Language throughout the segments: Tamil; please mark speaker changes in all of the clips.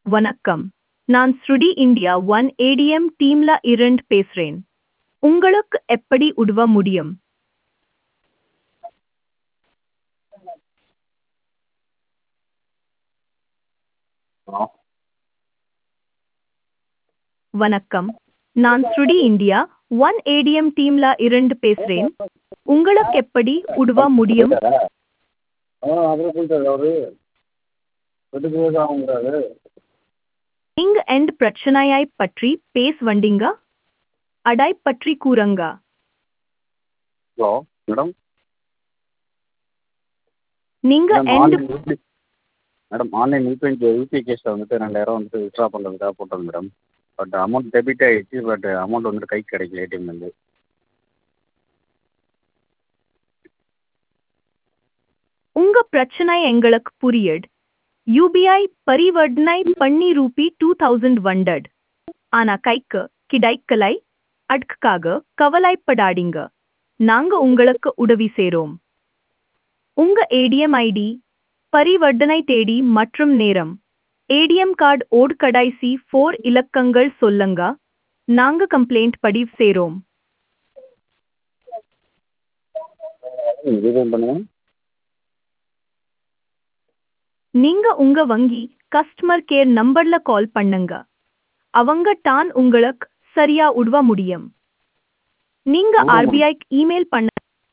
Speaker 1: வணக்கம் நான் ஸ்ருடி இந்தியா ஒன் ஏடிஎம் டீம்ல இருந்து பேசுறேன் உங்களுக்கு எப்படி உதவ முடியும்
Speaker 2: ஹலோ
Speaker 1: வணக்கம் நான் ஸ்ருடி இந்தியா ஒன் ஏடிஎம் டீம்ல இருந்து பேசுறேன் உங்களுக்கு எப்படி உதவ முடியும்
Speaker 2: ஆ அப்புறம் போயிட்டாரு அவரு வீட்டுக்கு போய் தான் ஆகுங்கிறாரு
Speaker 1: நீங்க எந்த பிரச்சனையாய் பற்றி பேச வந்தீங்க அடாய் பற்றி கூறுங்க
Speaker 2: ஹலோ மேடம்
Speaker 1: நீங்க
Speaker 2: மேடம்
Speaker 1: எந்த
Speaker 2: online UPI madam online UPI UPI கேஸில் வந்துட்டு ரெண்டாயிரம் வந்துட்டு வித்ட்ரா பண்ணுறதுக்காக போட்டேன் மேடம் பட் அமௌண்ட் டெபிட் ஆகிடுச்சு பட் அமௌண்ட் வந்துட்டு கைக்கு கிடைக்கல ஏடிஎம்லேருந்து
Speaker 1: உங்க பிரச்சனை எங்களுக்கு புரியுது யூபிஐ பரிவர்த்தனை பண்ணி ரூபி டூ தௌசண்ட் வண்டட் ஆனா கைக்கு கிடைக்கலை அதுக்காக கவலைப்படாதீங்க நாங்க உங்களுக்கு உதவி செய்றோம் உங்க ஏடிஎம் ஐடி பரிவர்த்தனை தேதி மற்றும் நேரம் ஏடிஎம் கார்டு ஓட் கடைசி ஃபோர் இலக்கங்கள் சொல்லுங்க நாங்க கம்ப்ளைண்ட் பதிவு செய்றோம்
Speaker 2: ஜிபே பண்ணுங்க
Speaker 1: நீங்க உங்க வங்கி கஸ்டமர் கேர் நம்பர்ல கால் பண்ணுங்க அவங்க தான் உங்களுக்கு சரியா உதவ முடியும் நீங்க
Speaker 2: ஆமா.
Speaker 1: ஆர்பிஐ இமெயில் பண்ண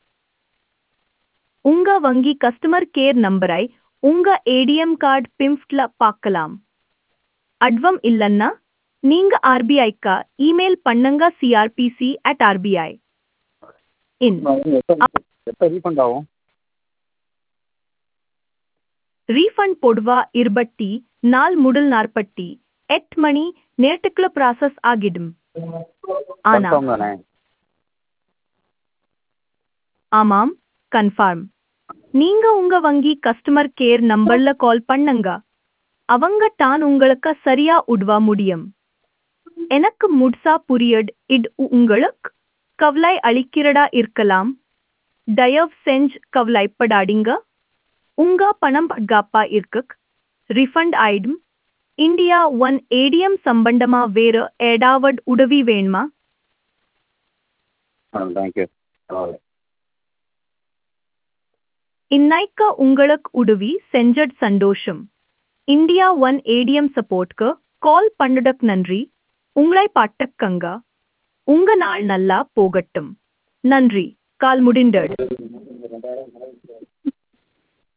Speaker 1: உங்க வங்கி கஸ்டமர் கேர் நம்பரை உங்க ஏடிஎம் கார்டு பிம்ப்ல பார்க்கலாம் அட்வம் இல்லைன்னா நீங்க ஆர்பிஐக்கு இமெயில் பண்ணுங்க சிஆர்பிசி அட் ஆர்பிஐ இன்
Speaker 2: எப்போ எப்போ ரீஃபண்ட் ஆகும்
Speaker 1: ரீஃபண்ட் போடுவா இருபட்டி நாள் முதல் நாற்பட்டி எட்டு மணி நேரத்துக்குள்ள ப்ராசஸ் ஆகிடும் ஆனா
Speaker 2: கன்ஃபார்ம் தானே
Speaker 1: ஆமாம் கன்ஃபார்ம் நீங்க உங்க வங்கி கஸ்டமர் கேர் நம்பர்ல கால் பண்ணுங்க அவங்க தான் உங்களுக்கு சரியா உதவ முடியும் எனக்கு முட்சா புரியட் இது உங்களுக்கு கவலை அளிக்கிறதா இருக்கலாம் தயவு செஞ்சு கவலைப்படாதீங்க உங்க பணம் பாதுகாப்பா இருக்கு ரிஃபண்ட் ஆயிடும் இந்தியா ஒன் ஏடிஎம் சம்பந்தமா வேற ஏதாவது உதவி வேணுமா
Speaker 2: ஆ தேங்க்யூ பரவாயில்ல
Speaker 1: இன்னைக்கு உங்களுக்கு உதவி செஞ்சட் சந்தோஷம் இந்தியா ஒன் ஏடிஎம் சப்போர்ட்க்கு கால் பண்ணதுக்கு நன்றி உங்களை பாட்டக்கங்க உங்க நாள் நல்லா போகட்டும் நன்றி கால் முடிந்தது